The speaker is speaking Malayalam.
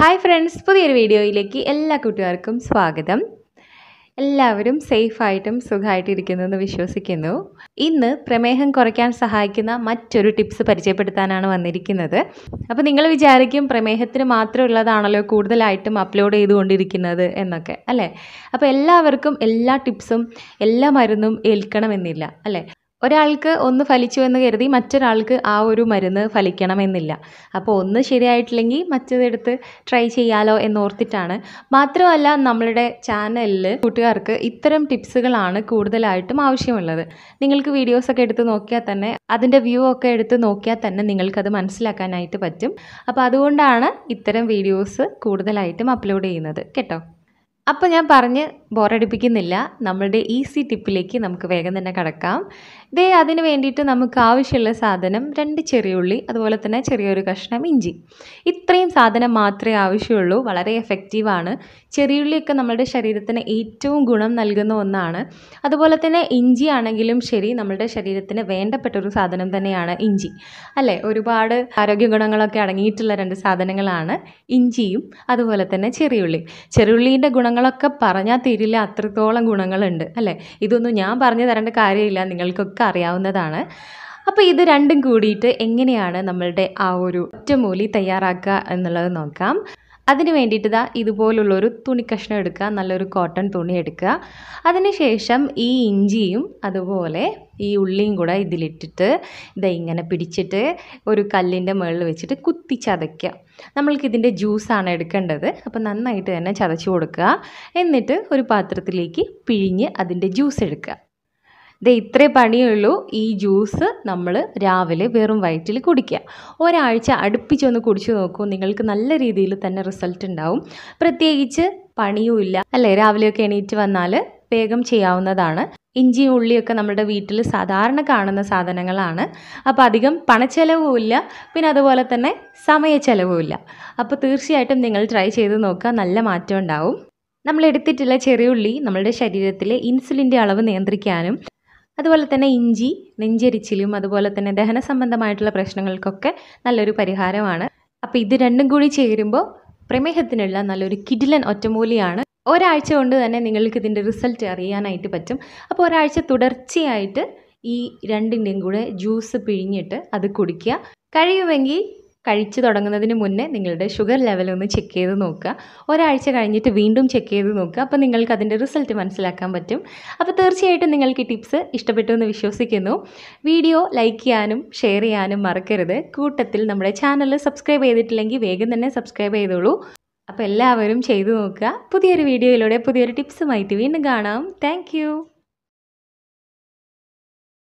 ഹായ് ഫ്രണ്ട്സ് പുതിയൊരു വീഡിയോയിലേക്ക് എല്ലാ കൂട്ടുകാർക്കും സ്വാഗതം എല്ലാവരും സേഫായിട്ടും സുഖമായിട്ടും ഇരിക്കുന്നു എന്ന് വിശ്വസിക്കുന്നു ഇന്ന് പ്രമേഹം കുറയ്ക്കാൻ സഹായിക്കുന്ന മറ്റൊരു ടിപ്സ് പരിചയപ്പെടുത്താനാണ് വന്നിരിക്കുന്നത് അപ്പോൾ നിങ്ങൾ വിചാരിക്കും പ്രമേഹത്തിന് മാത്രമുള്ളതാണല്ലോ കൂടുതലായിട്ടും അപ്ലോഡ് ചെയ്തുകൊണ്ടിരിക്കുന്നത് എന്നൊക്കെ അല്ലേ അപ്പോൾ എല്ലാവർക്കും എല്ലാ ടിപ്സും എല്ലാ മരുന്നും ഏൽക്കണമെന്നില്ല അല്ലേ ഒരാൾക്ക് ഒന്ന് ഫലിച്ചു എന്ന് കരുതി മറ്റൊരാൾക്ക് ആ ഒരു മരുന്ന് ഫലിക്കണമെന്നില്ല അപ്പോൾ ഒന്ന് ശരിയായിട്ടില്ലെങ്കിൽ മറ്റതെടുത്ത് ട്രൈ ചെയ്യാലോ എന്നോർത്തിട്ടാണ് മാത്രമല്ല നമ്മളുടെ ചാനലിൽ കൂട്ടുകാർക്ക് ഇത്തരം ടിപ്സുകളാണ് കൂടുതലായിട്ടും ആവശ്യമുള്ളത് നിങ്ങൾക്ക് വീഡിയോസൊക്കെ എടുത്ത് നോക്കിയാൽ തന്നെ അതിൻ്റെ വ്യൂ ഒക്കെ എടുത്ത് നോക്കിയാൽ തന്നെ നിങ്ങൾക്കത് മനസ്സിലാക്കാനായിട്ട് പറ്റും അപ്പോൾ അതുകൊണ്ടാണ് ഇത്തരം വീഡിയോസ് കൂടുതലായിട്ടും അപ്ലോഡ് ചെയ്യുന്നത് കേട്ടോ അപ്പോൾ ഞാൻ പറഞ്ഞ് ബോറടിപ്പിക്കുന്നില്ല നമ്മളുടെ ഈസി ടിപ്പിലേക്ക് നമുക്ക് വേഗം തന്നെ കടക്കാം ദേ അതിന് വേണ്ടിയിട്ട് നമുക്ക് ആവശ്യമുള്ള സാധനം രണ്ട് ചെറിയുള്ളി അതുപോലെ തന്നെ ചെറിയൊരു കഷ്ണം ഇഞ്ചി ഇത്രയും സാധനം മാത്രമേ ആവശ്യമുള്ളൂ വളരെ എഫക്റ്റീവാണ് ചെറിയുള്ളിയൊക്കെ നമ്മുടെ ശരീരത്തിന് ഏറ്റവും ഗുണം നൽകുന്ന ഒന്നാണ് അതുപോലെ തന്നെ ഇഞ്ചി ആണെങ്കിലും ശരി നമ്മുടെ ശരീരത്തിന് വേണ്ടപ്പെട്ട ഒരു സാധനം തന്നെയാണ് ഇഞ്ചി അല്ലേ ഒരുപാട് ആരോഗ്യ ഗുണങ്ങളൊക്കെ അടങ്ങിയിട്ടുള്ള രണ്ട് സാധനങ്ങളാണ് ഇഞ്ചിയും അതുപോലെ തന്നെ ചെറിയുള്ളി ചെറിയുള്ളീൻ്റെ ഗുണങ്ങളൊക്കെ പറഞ്ഞാൽ തീരില്ല അത്രത്തോളം ഗുണങ്ങളുണ്ട് അല്ലേ ഇതൊന്നും ഞാൻ പറഞ്ഞു തരേണ്ട കാര്യമില്ല നിങ്ങൾക്കൊക്കെ അറിയാവുന്നതാണ് അപ്പോൾ ഇത് രണ്ടും കൂടിയിട്ട് എങ്ങനെയാണ് നമ്മളുടെ ആ ഒരു ഒറ്റമൂലി തയ്യാറാക്കുക എന്നുള്ളത് നോക്കാം അതിന് വേണ്ടിയിട്ട് ഇതാ ഇതുപോലുള്ളൊരു തുണി കഷ്ണം എടുക്കുക നല്ലൊരു കോട്ടൺ തുണി എടുക്കുക അതിനുശേഷം ഈ ഇഞ്ചിയും അതുപോലെ ഈ ഉള്ളിയും കൂടെ ഇതിലിട്ടിട്ട് ഇതാ ഇങ്ങനെ പിടിച്ചിട്ട് ഒരു കല്ലിൻ്റെ മുകളിൽ വെച്ചിട്ട് കുത്തി ചതയ്ക്കുക നമ്മൾക്ക് ഇതിൻ്റെ ജ്യൂസാണ് എടുക്കേണ്ടത് അപ്പോൾ നന്നായിട്ട് തന്നെ ചതച്ച് കൊടുക്കുക എന്നിട്ട് ഒരു പാത്രത്തിലേക്ക് പിഴിഞ്ഞ് അതിൻ്റെ ജ്യൂസ് എടുക്കുക ദേ ഇത്രേ പണിയുള്ളൂ ഈ ജ്യൂസ് നമ്മൾ രാവിലെ വെറും വയറ്റിൽ കുടിക്കുക ഒരാഴ്ച അടുപ്പിച്ചൊന്ന് കുടിച്ചു നോക്കൂ നിങ്ങൾക്ക് നല്ല രീതിയിൽ തന്നെ റിസൾട്ട് ഉണ്ടാവും പ്രത്യേകിച്ച് പണിയുമില്ല അല്ലേ രാവിലെയൊക്കെ എണീറ്റ് വന്നാൽ വേഗം ചെയ്യാവുന്നതാണ് ഇഞ്ചിയും ഉള്ളിയൊക്കെ നമ്മുടെ വീട്ടിൽ സാധാരണ കാണുന്ന സാധനങ്ങളാണ് അപ്പോൾ അധികം പണച്ചെലവുമില്ല പിന്നെ അതുപോലെ തന്നെ സമയച്ചെലവുമില്ല അപ്പോൾ തീർച്ചയായിട്ടും നിങ്ങൾ ട്രൈ ചെയ്ത് നോക്കുക നല്ല മാറ്റം ഉണ്ടാവും നമ്മൾ എടുത്തിട്ടുള്ള ചെറിയുള്ളി നമ്മുടെ ശരീരത്തിലെ ഇൻസുലിൻ്റെ അളവ് നിയന്ത്രിക്കാനും അതുപോലെ തന്നെ ഇഞ്ചി നെഞ്ചരിച്ചിലും അതുപോലെ തന്നെ ദഹന സംബന്ധമായിട്ടുള്ള പ്രശ്നങ്ങൾക്കൊക്കെ നല്ലൊരു പരിഹാരമാണ് അപ്പോൾ ഇത് രണ്ടും കൂടി ചേരുമ്പോൾ പ്രമേഹത്തിനുള്ള നല്ലൊരു കിഡിലൻ ഒറ്റമൂലിയാണ് ഒരാഴ്ച കൊണ്ട് തന്നെ നിങ്ങൾക്ക് ഇതിൻ്റെ റിസൾട്ട് അറിയാനായിട്ട് പറ്റും അപ്പോൾ ഒരാഴ്ച തുടർച്ചയായിട്ട് ഈ രണ്ടിൻ്റെയും കൂടെ ജ്യൂസ് പിഴിഞ്ഞിട്ട് അത് കുടിക്കുക കഴിയുമെങ്കിൽ കഴിച്ചു തുടങ്ങുന്നതിന് മുന്നേ നിങ്ങളുടെ ഷുഗർ ലെവൽ ഒന്ന് ചെക്ക് ചെയ്ത് നോക്കുക ഒരാഴ്ച കഴിഞ്ഞിട്ട് വീണ്ടും ചെക്ക് ചെയ്ത് നോക്കുക അപ്പോൾ നിങ്ങൾക്ക് അതിൻ്റെ റിസൾട്ട് മനസ്സിലാക്കാൻ പറ്റും അപ്പോൾ തീർച്ചയായിട്ടും നിങ്ങൾക്ക് ഈ ടിപ്സ് ഇഷ്ടപ്പെട്ടു എന്ന് വിശ്വസിക്കുന്നു വീഡിയോ ലൈക്ക് ചെയ്യാനും ഷെയർ ചെയ്യാനും മറക്കരുത് കൂട്ടത്തിൽ നമ്മുടെ ചാനൽ സബ്സ്ക്രൈബ് ചെയ്തിട്ടില്ലെങ്കിൽ വേഗം തന്നെ സബ്സ്ക്രൈബ് ചെയ്തോളൂ അപ്പോൾ എല്ലാവരും ചെയ്തു നോക്കുക പുതിയൊരു വീഡിയോയിലൂടെ പുതിയൊരു ടിപ്സുമായിട്ട് വീണ്ടും കാണാം താങ്ക്